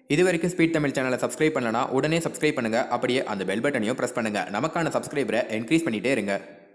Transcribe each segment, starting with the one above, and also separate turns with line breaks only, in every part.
இது வரைக்கும் ஸ்பீட் தமிழ் சேனலை சப்ஸ்கிரைப் பண்ணலனா உடனே சப்ஸ்கிரைப் பண்ணுங்க அப்படியே அந்த பெல் பட்டனையும் பிரஸ் பண்ணுங்க நமக்கான சப்ஸ்கிரைபரை என்க்ரீஸ் பண்ணிட்டே இருங்க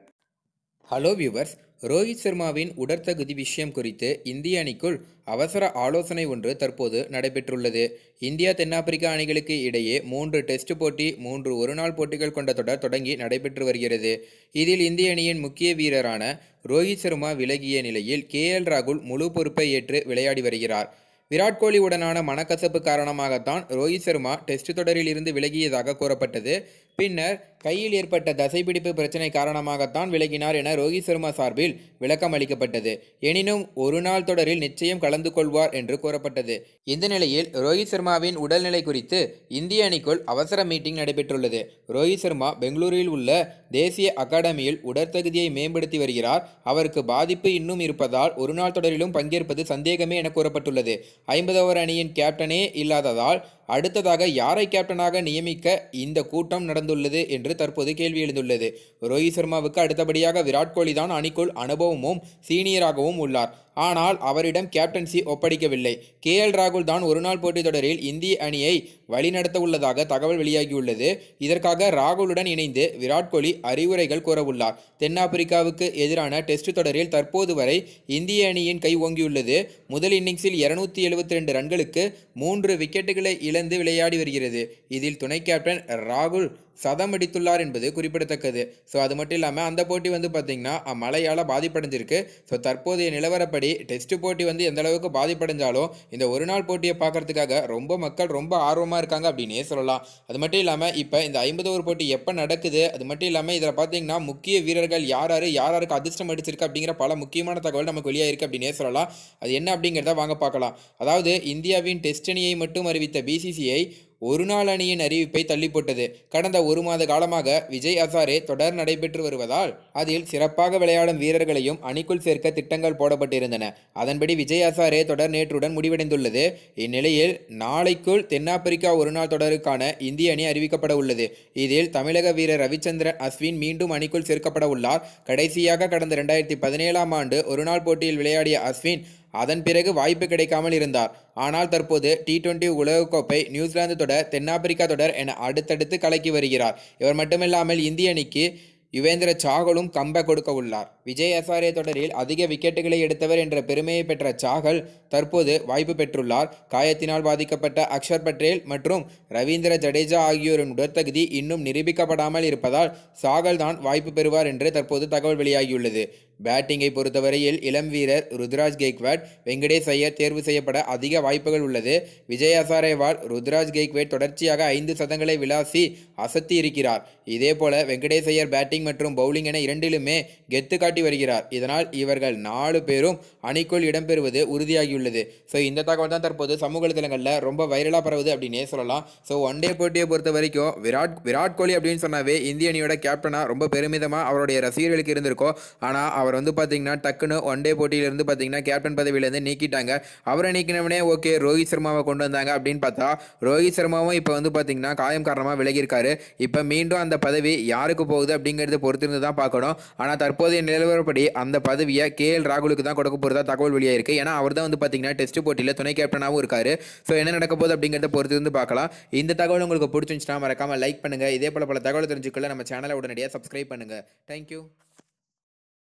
ஹலோ வியூவர்ஸ் ரோஹித் சர்மாவின் உடற்தகுதி விஷயம் குறித்து இந்திய அணிக்குள் அவசர ஆலோசனை ஒன்று தற்போது நடைபெற்றுள்ளது இந்தியா தென்னாப்பிரிக்கா அணிகளுக்கு இடையே மூன்று டெஸ்ட் போட்டி மூன்று ஒருநாள் போட்டிகள் கொண்ட தொடர் தொடங்கி நடைபெற்று வருகிறது இதில் இந்திய அணியின் முக்கிய வீரரான ரோஹித் சர்மா விலகிய நிலையில் கே ராகுல் முழு பொறுப்பை ஏற்று விளையாடி வருகிறார் விராட் கோலி உடனான மனக்கசப்பு காரணமாகத்தான் ரோஹித் சர்மா டெஸ்ட் தொடரில் இருந்து விலகியதாக கூறப்பட்டது பின்னர் கையில் ஏற்பட்ட தசைப்பிடிப்பு பிரச்சனை காரணமாகத்தான் விலகினார் என ரோஹித் சர்மா சார்பில் விளக்கம் அளிக்கப்பட்டது எனினும் ஒரு நாள் தொடரில் நிச்சயம் கலந்து கொள்வார் என்று கூறப்பட்டது இந்த நிலையில் ரோஹித் சர்மாவின் உடல்நிலை குறித்து இந்திய அணிக்குள் அவசர மீட்டிங் நடைபெற்றுள்ளது ரோஹித் சர்மா பெங்களூரில் உள்ள தேசிய அகாடமியில் உடற்தகுதியை மேம்படுத்தி வருகிறார் அவருக்கு பாதிப்பு இன்னும் இருப்பதால் ஒரு நாள் தொடரிலும் பங்கேற்பது சந்தேகமே என கூறப்பட்டுள்ளது ஐம்பது ஓவர் அணியின் கேப்டனே இல்லாததால் அடுத்ததாக யாரை கேப்டனாக நியமிக்க இந்த கூட்டம் நடந்துள்ளது என்று தற்போது கேள்வி எழுந்துள்ளது ரோஹித் சர்மாவுக்கு அடுத்தபடியாக விராட் கோலி தான் அணிக்குள் அனுபவமும் சீனியராகவும் உள்ளார் ஆனால் அவரிடம் கேப்டன்சி ஒப்படைக்கவில்லை கே எல் ராகுல் தான் ஒருநாள் போட்டித் தொடரில் இந்திய அணியை வழிநடத்த உள்ளதாக தகவல் வெளியாகியுள்ளது இதற்காக ராகுலுடன் இணைந்து விராட் கோலி அறிவுரைகள் கூறவுள்ளார் தென்னாப்பிரிக்காவுக்கு எதிரான டெஸ்ட் தொடரில் தற்போது வரை இந்திய அணியின் கை ஓங்கியுள்ளது முதல் இன்னிங்ஸில் இருநூத்தி எழுபத்தி ரெண்டு ரன்களுக்கு மூன்று விக்கெட்டுகளை இழந்து விளையாடி வருகிறது இதில் துணை கேப்டன் ராகுல் சதம் அடித்துள்ளார் என்பது குறிப்பிடத்தக்கது ஸோ அது மட்டும் இல்லாமல் அந்த போட்டி வந்து பார்த்திங்கன்னா மழையால் பாதிப்படைஞ்சிருக்கு ஸோ தற்போதைய நிலவரப்படி டெஸ்ட் போட்டி வந்து எந்த அளவுக்கு பாதிப்படைஞ்சாலும் இந்த ஒரு நாள் போட்டியை பார்க்கறதுக்காக ரொம்ப மக்கள் ரொம்ப ஆர்வமாக இருக்காங்க அப்படின்னே சொல்லலாம் அது மட்டும் இல்லாமல் இப்போ இந்த ஐம்பது ஓவர் போட்டி எப்போ நடக்குது அது மட்டும் இல்லாமல் இதில் பார்த்தீங்கன்னா முக்கிய வீரர்கள் யார் யார் யார் யாருக்கு அதிர்ஷ்டம் அடிச்சிருக்கு அப்படிங்கிற பல முக்கியமான தகவல் நமக்கு வெளியாயிருக்கு அப்படின்னே சொல்லலாம் அது என்ன அப்படிங்கிறத வாங்க பார்க்கலாம் அதாவது இந்தியாவின் டெஸ்ட் அணியை மட்டும் அறிவித்த பிசிசிஐ ஒரு நாள் அணியின் அறிவிப்பை தள்ளி போட்டது கடந்த ஒரு மாத காலமாக விஜய் ஹசாரே தொடர் நடைபெற்று வருவதால் அதில் சிறப்பாக விளையாடும் வீரர்களையும் அணிக்குள் சேர்க்க திட்டங்கள் போடப்பட்டிருந்தன அதன்படி விஜய் ஹசாரே தொடர் நேற்றுடன் முடிவடைந்துள்ளது இந்நிலையில் நாளைக்குள் தென்னாப்பிரிக்கா ஒருநாள் தொடருக்கான இந்திய அணி அறிவிக்கப்பட உள்ளது இதில் தமிழக வீரர் ரவிச்சந்திரன் அஸ்வின் மீண்டும் அணிக்குள் சேர்க்கப்பட உள்ளார் கடைசியாக கடந்த ரெண்டாயிரத்தி பதினேழாம் ஆண்டு ஒருநாள் போட்டியில் விளையாடிய அஸ்வின் அதன் பிறகு வாய்ப்பு கிடைக்காமல் இருந்தார் ஆனால் தற்போது டி டுவெண்டி உலகக்கோப்பை நியூசிலாந்து தொடர் தென்னாப்பிரிக்கா தொடர் என அடுத்தடுத்து கலக்கி வருகிறார் இவர் மட்டுமில்லாமல் இந்திய அணிக்கு யுவேந்திர சாகலும் கம்பேக் கொடுக்க உள்ளார் விஜய் ஹசாரே தொடரில் அதிக விக்கெட்டுகளை எடுத்தவர் என்ற பெருமையை பெற்ற சாகல் தற்போது வாய்ப்பு பெற்றுள்ளார் காயத்தினால் பாதிக்கப்பட்ட அக்ஷர் பட்டேல் மற்றும் ரவீந்திர ஜடேஜா ஆகியோரின் உடற்தகுதி இன்னும் நிரூபிக்கப்படாமல் இருப்பதால் சாகல் தான் வாய்ப்பு பெறுவார் என்று தற்போது தகவல் வெளியாகியுள்ளது பேட்டிங்கை பொறுத்தவரையில் இளம் வீரர் ருத்ராஜ் கெய்க்வாட் வெங்கடேஷ் ஐயர் தேர்வு செய்யப்பட அதிக வாய்ப்புகள் உள்ளது விஜய் ஹசாரேவால் ருத்ராஜ் கெய்க்வேட் தொடர்ச்சியாக ஐந்து சதங்களை விளாசி அசத்தி இருக்கிறார் இதேபோல வெங்கடேஷ் ஐயர் பேட்டிங் மற்றும் பவுலிங் என இரண்டிலுமே கெத்து காட்டி வருகிறார் இதனால் இவர்கள் நாலு பேரும் அணிக்குள் இடம்பெறுவது உறுதியாகியுள்ளது ஸோ இந்த தகவல் தான் தற்போது சமூக வலைதளங்களில் ரொம்ப வைரலாக பரவுது அப்படின்னே சொல்லலாம் ஸோ ஒன் டே போட்டியை பொறுத்த வரைக்கும் விராட் விராட் கோலி அப்படின்னு சொன்னாவே இந்திய அணியோட கேப்டனாக ரொம்ப பெருமிதமாக அவருடைய ரசிகர்களுக்கு இருந்திருக்கும் ஆனால் அவர் வந்து பார்த்தீங்கன்னா டக்குன்னு ஒன் டே போட்டியிலிருந்து பார்த்தீங்கன்னா கேப்டன் பதவியிலேருந்து நீக்கிட்டாங்க அவரை நீக்கினவனே ஓகே ரோஹித் சர்மாவை கொண்டு வந்தாங்க அப்படின்னு பார்த்தா ரோஹித் சர்மாவும் இப்போ வந்து பார்த்தீங்கன்னா காயம் காரணமாக விலகியிருக்காரு இப்போ மீண்டும் அந்த பதவி யாருக்கு போகுது அப்படிங்கிறத பொறுத்திருந்து தான் பார்க்கணும் ஆனால் தற்போதைய நிலவரப்படி அந்த பதவியை கே எல் ராகுலுக்கு தான் கொடுக்க போகிறதா தகவல் வெளியாயிருக்கு ஏன்னா அவர் தான் வந்து பார்த்தீங்கன்னா டெஸ்ட் போட்டியில் துணை கேப்டனாகவும் இருக்காரு ஸோ என்ன நடக்க போகுது அப்படிங்கிறத பொறுத்திருந்து பார்க்கலாம் இந்த தகவல் உங்களுக்கு பிடிச்சிருந்துச்சுன்னா மறக்காமல் லைக் பண்ணுங்கள் இதே போல பல தகவல் தெரிஞ்சுக்கொள்ள நம்ம சேனலை உடனடியாக சப்ஸ்கிரைப் பண்ணுங்கள் தேங்க்யூ